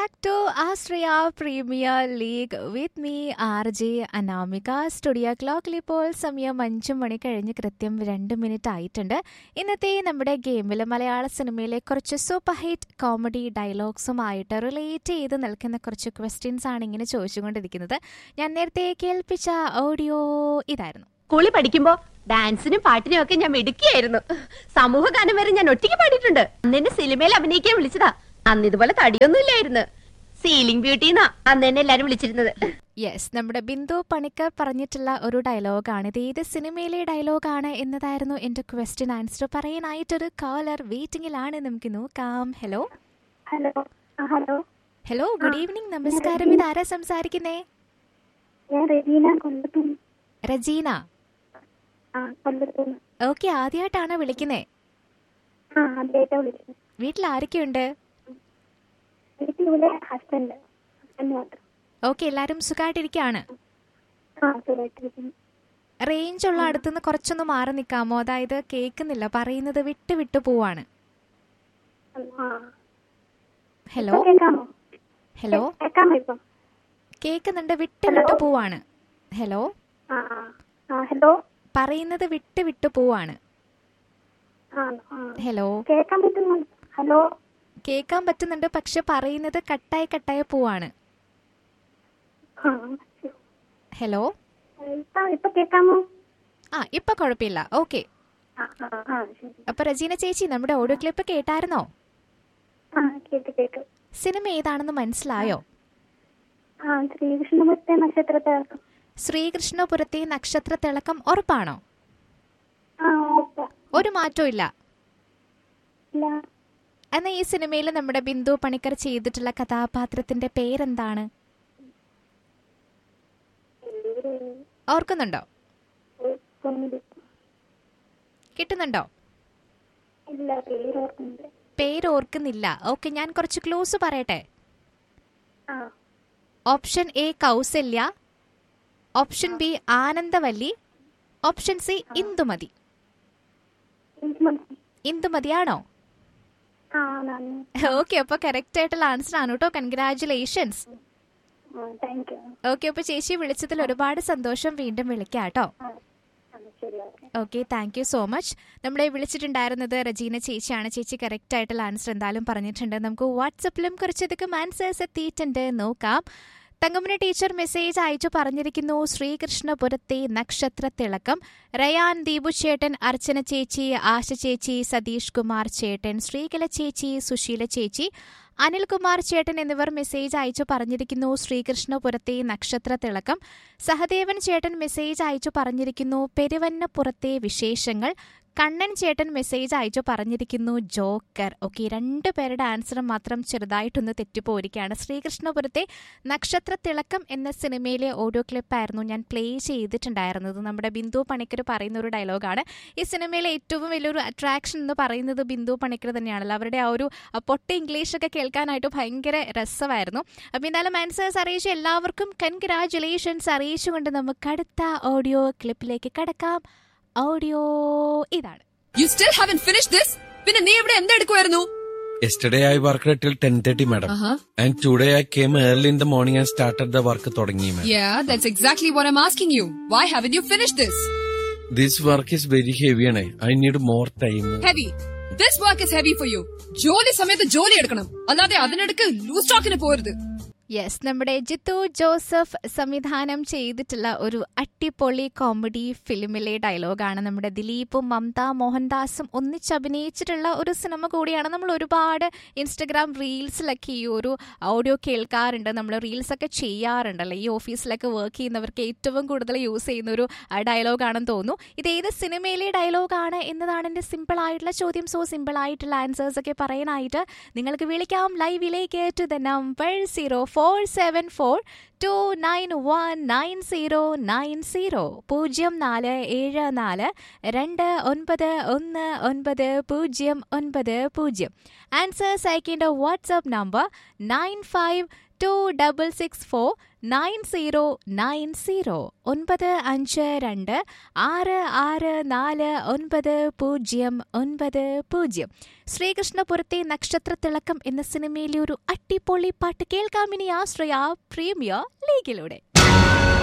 Back to Ashraya premier league with me R J Anamika studio ക്ലോക്കിൽ ഇപ്പോൾ സമയം അഞ്ചു മണി കഴിഞ്ഞ് കൃത്യം രണ്ട് മിനിറ്റ് ആയിട്ടുണ്ട് ഇന്നത്തെ നമ്മുടെ ഗെയിമിൽ മലയാള സിനിമയിലെ കുറച്ച് സൂപ്പർ ഹിറ്റ് കോമഡി ഡയലോഗ്സുമായിട്ട് റിലേറ്റ് ചെയ്ത് നിൽക്കുന്ന കുറച്ച് ക്വസ്റ്റ്യൻസ് ആണ് ഇങ്ങനെ ചോദിച്ചുകൊണ്ടിരിക്കുന്നത് ഞാൻ നേരത്തെ കേൾപ്പിച്ച ഓഡിയോ ഇതായിരുന്നു സ്കൂളിൽ പഠിക്കുമ്പോ ഡാൻസിനും പാട്ടിനും ഒക്കെ ഞാൻ മിടുക്കിയായിരുന്നു സമൂഹ ഗാനം വരെ ഞാൻ ഒറ്റയ്ക്ക് പാടിയിട്ടുണ്ട് അന്ന് എന്നെ സിനിമയിൽ അഭിനയിക്കാൻ വിളിച്ചതാ അന്ന് ഇതുപോലെ തടിയൊന്നും ഇല്ലായിരുന്നു സീലിംഗ് ബ്യൂട്ടി എന്നാ അന്ന് എന്നെ എല്ലാരും വിളിച്ചിരുന്നത് യെസ് നമ്മുടെ ബിന്ദു പണിക്കർ പറഞ്ഞിട്ടുള്ള ഒരു ഡയലോഗാണ് ഇത് ഏത് സിനിമയിലെ ഡയലോഗാണ് എന്നതായിരുന്നു എൻ്റെ ക്വസ്റ്റ്യൻ ആൻസർ പറയാനായിട്ടൊരു കോളർ വെയിറ്റിംഗിലാണ് നമുക്ക് നോക്കാം ഹലോ ഹലോ ആ ഹലോ ഹലോ ഗുഡ് ഈവനിങ് നമസ്കാരം ഇത് ആരാ സംസാരിക്കുന്നേ ഞാൻ റെജീന കൊല്ലത്തുനിന്ന് റജീന ആ കൊല്ലത്തുനിന്ന് ഓക്കെ ആദ്യമായിട്ടാണ് വിളിക്കുന്നേ ആ ആദ്യമായിട്ടാ വിളിച്ചത് വീട്ടിൽ ആരൊക്കെയുണ്ട് വീട്ടിലൂടെ ഹസ്ബൻഡ് ഹസ്ബൻഡ് മാത്രം ഓക്കെ എല്ലാവരും സുഖമായിട്ടിരിക്കുകയാണ് ആ സുഖമായിട്ടിരിക്കുന്നു റേഞ്ച് ഉള്ള അടുത്തുനിന്ന് കുറച്ചൊന്ന് മാറി നിൽക്കാമോ അതായത് കേൾക്കുന്നില്ല പറയുന്നത് വിട്ട് വിട്ട് പോവാണ് ആ ഹലോ ഇപ്പൊ കേൾക്കാമോ ഹലോ കേൾക്കാമോ ഇപ്പം കേൾക്കുന്നുണ്ട് വിട്ട് വിട്ട് പോവാണ് ഹലോ ആ ആ ആ ഹലോ പറയുന്നത് വിട്ട് വിട്ട് പോവാണ് ആ ആ ഹലോ കേൾക്കാൻ പറ്റുന്നു ഹലോ കേൾക്കാൻ പറ്റുന്നുണ്ട് പക്ഷെ പറയുന്നത് കട്ടായി കട്ടായി പോവാണ് ആ ഹലോ ഇപ്പൊ ഇപ്പൊ കേൾക്കാമോ ആ ഇപ്പൊ കുഴപ്പമില്ല ഓക്കെ ആ ആ ആ ശരി അപ്പൊ റജീന ചേച്ചി നമ്മുടെ ഓഡിയോ ക്ലിപ്പ് കേട്ടായിരുന്നോ ആ കേട്ട് കേട്ടു സിനിമ ഏതാണെന്ന് മനസ്സിലായോ ആ ശ്രീകൃഷ്ണമൂർത്തി നക്ഷത്രത്തെ ശ്രീകൃഷ്ണപുരത്തെ നക്ഷത്ര തിളക്കം ഉറപ്പാണോ ആ ഓക്കെ ഒരു മാറ്റവും ഇല്ല ഇല്ല എന്നാൽ ഈ സിനിമയിൽ നമ്മുടെ ബിന്ദു പണിക്കർ ചെയ്തിട്ടുള്ള കഥാപാത്രത്തിന്റെ പേരെന്താണ് ഓർക്കുന്നുണ്ടോ ഒന്നുമില്ല. കിട്ടുന്നുണ്ടോ ഇല്ല പേര് ഓർക്കുന്നില്ല പേര് ഓർക്കുന്നില്ല ഓക്കെ ഞാൻ കുറച്ച് ക്ലോസ് പറയട്ടെ ആ option A Kausalya option B Anandavalli option C Indumathi എനിക്ക് മനസ്സിലായി ഇന്ദുമതിയാണോ ആ നന്ദി ഓക്കെ അപ്പോൾ കറക്റ്റ് ആയിട്ടുള്ള ആൻസർ ആണ് കേട്ടോ കൺഗ്രാറ്റുലേഷൻസ് ആ താങ്ക് യു ഓക്കെ അപ്പോൾ ചേച്ചി വിളിച്ചതിൽ ഒരുപാട് സന്തോഷം വീണ്ടും വിളിക്കാം കേട്ടോ ആ ആ, ശരി okay okay thank you so much നമ്മളെ വിളിച്ചിട്ടുണ്ടായിരുന്നത് റജീന ചേച്ചിയാണ് ചേച്ചി കറക്റ്റ് ആയിട്ടുള്ള ആൻസർ എന്തായാലും പറഞ്ഞിട്ടുണ്ട് നമുക്ക് വാട്സപ്പിലും കുറച്ചധികം ആൻസേഴ്സ് എത്തിയിട്ടുണ്ട് നോക്കാം തങ്കമന ടീച്ചർ മെസ്സേജ് അയച്ചു പറഞ്ഞിരിക്കുന്നു ശ്രീകൃഷ്ണപുരത്തെ നക്ഷത്ര തിളക്കം റയാൻ ദീപു ചേട്ടൻ അർച്ചന ചേച്ചി ആശ ചേച്ചി സതീഷ് കുമാർ ചേട്ടൻ ശ്രീകല ചേച്ചി സുശീല ചേച്ചി അനിൽകുമാർ ചേട്ടൻ എന്നിവർ മെസ്സേജ് അയച്ചു പറഞ്ഞിരിക്കുന്നു ശ്രീകൃഷ്ണപുരത്തെ നക്ഷത്ര തിളക്കം സഹദേവൻ ചേട്ടൻ മെസ്സേജ് അയച്ചു പറഞ്ഞിരിക്കുന്നു പെരുവന്നപ്പുറത്തെ വിശേഷങ്ങൾ കണ്ണൻ ചേട്ടൻ മെസ്സേജ് അയച്ചു പറഞ്ഞിരിക്കുന്നു ജോക്കർ ഓക്കെ രണ്ട് പേരുടെ ആൻസർ മാത്രം ചെറുതായിട്ടൊന്ന് തെറ്റിപ്പോയിരിക്കുകയാണ് ശ്രീകൃഷ്ണപുരത്തെ നക്ഷത്ര തിളക്കം എന്ന സിനിമയിലെ ഓഡിയോ ക്ലിപ്പായിരുന്നു ഞാൻ പ്ലേ ചെയ്തിട്ടുണ്ടായിരുന്നത് നമ്മുടെ ബിന്ദു പണിക്കർ പറയുന്ന ഒരു ഡയലോഗാണ് ഈ സിനിമയിലെ ഏറ്റവും വലിയൊരു അട്രാക്ഷൻ എന്ന് പറയുന്നത് ബിന്ദു പണിക്കർ തന്നെയാണല്ലോ അവരുടെ ആ ഒരു ആ പൊട്ട ഇംഗ്ലീഷൊക്കെ കേൾക്കാനായിട്ട് ഭയങ്കര രസമായിരുന്നു അപ്പോൾ എന്തായാലും ആൻസേഴ്സ് അറിയിച്ച എല്ലാവർക്കും കൺഗ്രാറ്റുലേഷൻസ് അറിയിച്ചുകൊണ്ട് നമുക്ക് അടുത്ത ഓഡിയോ ക്ലിപ്പിലേക്ക് കടക്കാം ഓഡിയോ ഇതാണ് You still haven't finished this? പിന്നെ നീ ഇവിടെ എന്തെടുക്കുമായിരുന്നു Yesterday I worked till 10.30 madam. Uh-huh. And today I came early in the morning and started the work തുടങ്ങി madam. Yeah, that's exactly what I'm asking you. Why haven't you finished this? This work is very heavy and I need more time. Heavy. This work is heavy for you. ജോലി സമയത്ത് ജോലി എടുക്കണം അല്ലാതെ അതിനിടക്ക് loose ടോക്കിന് പോരുത് yes നമ്മുടെ Jithu Joseph സംവിധാനം ചെയ്തിട്ടുള്ള ഒരു അട്ടിപ്പൊളി കോമഡി ഫിലിമിലെ ഡയലോഗാണ് നമ്മുടെ ദിലീപും മമത മോഹൻദാസും ഒന്നിച്ചഭിനയിച്ചിട്ടുള്ള ഒരു സിനിമ കൂടിയാണ് നമ്മൾ ഒരുപാട് ഇൻസ്റ്റഗ്രാം റീൽസിലൊക്കെ ഈ ഒരു ഓഡിയോ കേൾക്കാറുണ്ട് നമ്മൾ റീൽസൊക്കെ ചെയ്യാറുണ്ടല്ലോ ഈ ഓഫീസിലൊക്കെ വർക്ക് ചെയ്യുന്നവർക്ക് ഏറ്റവും കൂടുതൽ യൂസ് ചെയ്യുന്ന ഒരു ഡയലോഗാണെന്ന് തോന്നുന്നു ഇത് ഏത് സിനിമയിലെ ഡയലോഗാണ് എന്നതാണ് എൻ്റെ സിമ്പിൾ ആയിട്ടുള്ള ചോദ്യം സോ സിമ്പിൾ ആയിട്ടുള്ള ആൻസേഴ്സ് ഒക്കെ പറയാനായിട്ട് നിങ്ങൾക്ക് വിളിക്കാം ലൈവിലേക്ക് to the number zero four seven four two nine one nine zero nine zero പൂജ്യം നാല് ഏഴ് നാല് രണ്ട് ഒൻപത് ഒന്ന് ഒൻപത് പൂജ്യം ഒൻപത് പൂജ്യം ആൻസേഴ്സ് അയക്കേണ്ട WhatsApp number nine five two double six four nine zero nine zero ഒൻപത് അഞ്ച് രണ്ട് ആറ് ആറ് നാല് ഒൻപത് പൂജ്യം ഒൻപത് പൂജ്യം ശ്രീകൃഷ്ണപുരത്തെ നക്ഷത്രത്തിളക്കം എന്ന സിനിമയിലെ ഒരു അട്ടിപ്പൊളി പാട്ട് കേൾക്കാമിനി ആശ്രയ പ്രീമിയർ ലീഗിലൂടെ